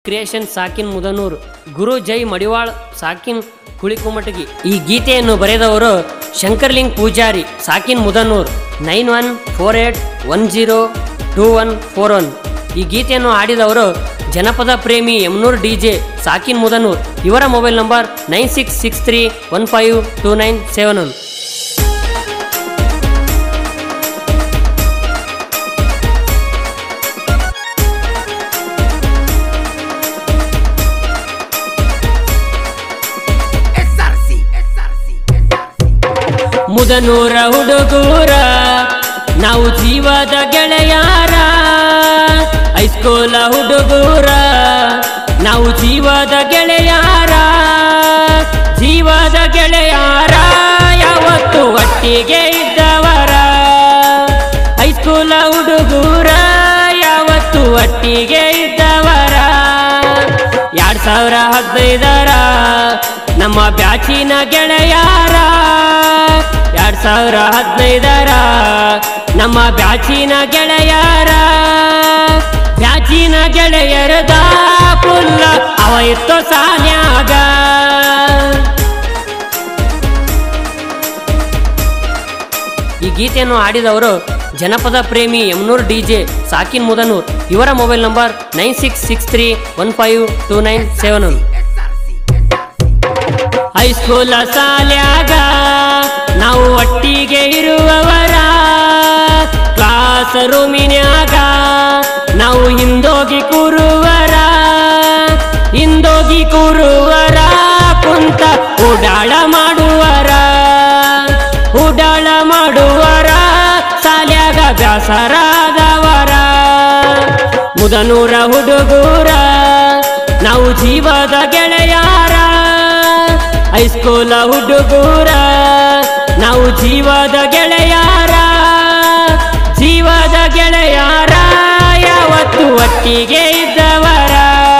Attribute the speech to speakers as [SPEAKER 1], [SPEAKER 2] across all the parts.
[SPEAKER 1] Creation ಸಾಕಿನ್ ಮುದನೂರ್ ಗುರು ಜೈ ಮಡಿವಾಳ್ ಸಾಕಿನ್ ಕುಳಿಕುಮಟಗಿ ಈ ಗೀತೆಯನ್ನು ಬರೆದವರು ಶಂಕರ್ಲಿಂಗ್ ಪೂಜಾರಿ ಸಾಕಿನ್ Mudanur nine one four eight one zero two one four one ಈ ಗೀತೆಯನ್ನು ಹಾಡಿದವರು ಜನಪದ ಪ್ರೇಮಿ ಯಮನೂರ್ ಡಿ ಜೆ ಸಾಕಿನ್ ಮುದನೂರ್ ಇವರ mobile number nine six six three one five two nine seven one
[SPEAKER 2] SRC, SRC,
[SPEAKER 1] ಮುದನೂರ ಹುಡುಗೂರ ನಾವು ಜೀವದ ಗೆಳೆಯಾರ ಹೈಸ್ಕೂಲ ಹುಡುಗೂರ ನಾವು ಜೀವದ ಗೆಳೆಯಾರ ಜೀವದ ಗೆಳೆಯಾರ ಯಾವತ್ತು ಒಟ್ಟಿಗೆ ಇದ್ದವರ ಹೈಸ್ಕೂಲ ಹುಡುಗೂರ ಯಾವತ್ತು ಒಟ್ಟಿಗೆ ಇದ್ದವರ ಎರಡ್ ಸಾವಿರ ಹದಿನೈದರ ನಮ್ಮ ಬ್ಯಾಚಿನ ಗೆಳೆಯಾರ ಎರಡ್ ಸಾವಿರ ಹದಿನೈದರ ನಮ್ಮ ಬ್ಯಾಚಿನ ಗೆಳೆಯಾರ ಬ್ಯಾಚಿನ ಗೆಳೆಯರದ ಪುಲ್ಲ ಅವ ಇತ್ತು ಸಾನ್ಯಾಗ ಈ ಗೀತೆಯನ್ನು ಹಾಡಿದವರು ಜನಪದ ಪ್ರೇಮಿ ಯಮನೂರ್ ಡಿ ಜೆ ಸಾಕಿನ್ ಮುದನೂರ್ ಇವರ mobile number nine six six three one five two nine seven one ಹೈಸ್ಕೂಲ ಶಾಲ್ಯಾಗ ನಾವು ಒಟ್ಟಿಗೆ ಇರುವವರ ಕ್ಲಾಸ್ ರೂಮಿನ್ಯಾಗ ನಾವು ಹಿಂದೋಗಿ ಕೂರುವರ ಹಿಂದೋಗಿ ಕೂರುವರ ಕುಂತ ಉಡಾಳ ಮಾಡುವರ ಉಡಾಳ ಮಾಡುವರ ಶಾಲ್ಯಾಗ ಬ್ಯಾಸರಾದವರ ಮುದನೂರ ಹುಡುಗೂರ ನಾವು ಜೀವದ ಗೆಳೆಯಾರ ಹೈಸ್ಕೂಲ ಹುಡುಗೂರ ನಾವು ಜೀವದ ಗೆಳೆಯಾರ ಜೀವದ ಗೆಳೆಯಾರ ಯಾವತ್ತು ಒಟ್ಟಿಗೆ ಇದ್ದವರ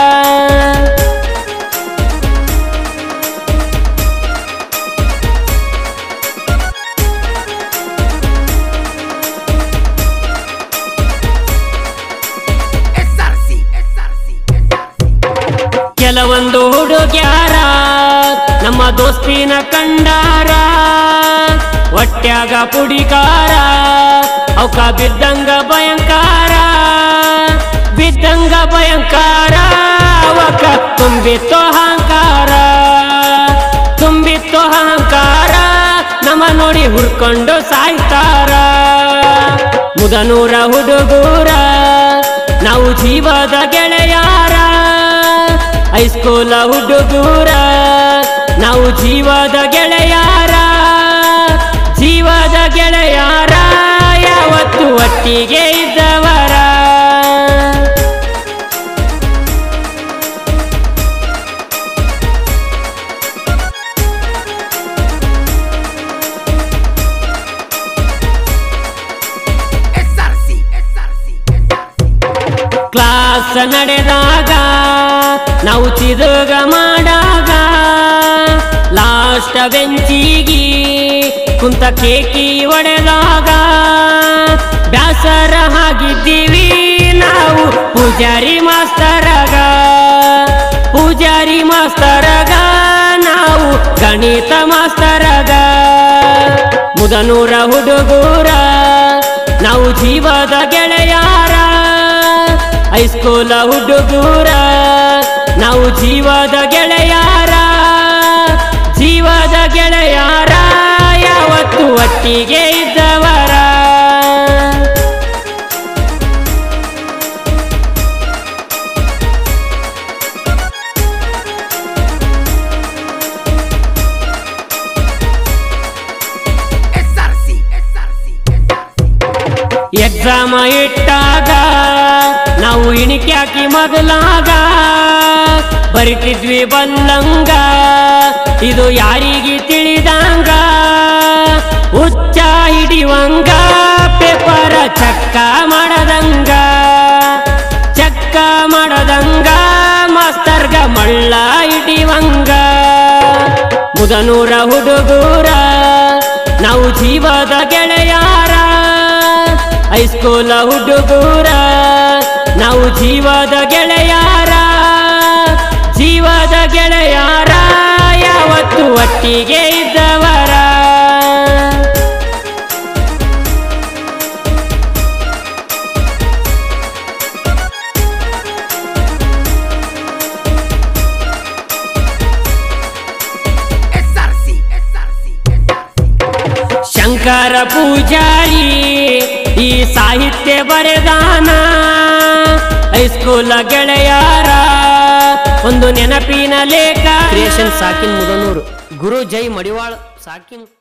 [SPEAKER 2] SRC, SRC,
[SPEAKER 1] ಕೆಲವೊಂದು ಹುಡುಗ್ಯಾರ ನಮ್ಮ ದೋಸ್ತಿನ ಕಂಡಾರ ಹೊಟ್ಯಾಗ ಪುಡಿಕಾರ ಅವಕ ಬಿದ್ದಂಗ ಭಯಂಕಾರ ಬಿದ್ದಂಗ ಭಯಂಕಾರ ಅವಕ ತುಂಬಿತ್ತು ಅಹಂಕಾರ ತುಂಬಿತ್ತು ಅಹಂಕಾರ ನಮ್ಮ ನೋಡಿ ಹುಡ್ಕೊಂಡು ಸಾಯ್ತಾರ ಮುದನೂರ ಹುಡುಗೂರ ನಾವು ಜೀವದ ಗೆಳೆಯಾರ ಹೈಸ್ಕೂಲ ಹುಡುಗೂರ ನಾವು ಜೀವದ ಗೆಳೆಯಾರ ಜೀವದ ಗೆಳೆಯಾರ ಯಾವತ್ತು ಒಟ್ಟಿಗೆ ಇದ್ದವರ
[SPEAKER 2] SRC, SRC,
[SPEAKER 1] ಕ್ಲಾಸ್ ನಡೆದಾಗ ನಾವು ಚಿದುಗ ಮಾಡಾಗ ಲಾಸ್ಟ್ ಬೆಂಚಿಗಿ ಕುಂತ ಕೇಕಿ ಒಡೆದಾಗ ಬ್ಯಾಸರ ಆಗಿದ್ದೀವಿ ನಾವು ಪೂಜಾರಿ ಮಾಸ್ತರಗ ಪೂಜಾರಿ ಮಾಸ್ತರಗ ನಾವು ಗಣಿತ ಮಾಸ್ತರಗ ಮುದನೂರ ಹುಡುಗೂರ ನಾವು ಜೀವದ ಗೆಳೆಯಾರ ಹೈಸ್ಕೂಲ ಹುಡುಗೂರ ನಾವು ಜೀವದ ಗೆಳೆಯಾರ ಜೀವದ ಗೆಳೆಯಾರ ಯಾವತ್ತು ಒಟ್ಟಿಗೆ ಇದ್ದವರ
[SPEAKER 2] SRC, SRC,
[SPEAKER 1] ಎಕ್ಸಾಮ ಇಟ್ಟಾಗ ನಾವು ಇಣಿಕೆ ಹಾಕಿ ಮೊದಲಾಗ ಬರಿತಿದ್ವಿ ಬಲ್ಲಂಗ ಇದು ಯಾರಿಗೆ ತಿಳಿದಂಗ ಹುಚ್ಚ ಹಿಡಿವಂಗ ಪೇಪರ ಚಕ್ಕ ಮಾಡದಂಗ ಚಕ್ಕ ಮಾಡದಂಗ ಮಾಸ್ತರ್ಗ ಮಳ್ಳ ಹಿಡಿವಂಗ ಮುದನೂರ ಹುಡುಗೂರ ನಾವು ಜೀವದ ಗೆಳೆಯಾರ ಹೈಸ್ಕೂಲ ಹುಡುಗೂರ ನಾವು ಜೀವದ ಗೆಳೆಯಾರ ಒಟ್ಟಿಗೆ ಇದ್ದವರ
[SPEAKER 2] SRC, SRC, SRC.
[SPEAKER 1] Shankara Poojary ಈ ಸಾಹಿತ್ಯ ಬರೆದಾನ ಹೈಸ್ಕೂಲ ಗೆಳೆಯರ ಒಂದು ನೆನಪಿನ ಲೇಖ ಕ್ರಿಯೇಷನ್ ಸಾಕಿನ್ ಮುದನೂರು ಗುರು ಜೈ ಮಡಿವಾಳ್ ಸಾಕಿನ್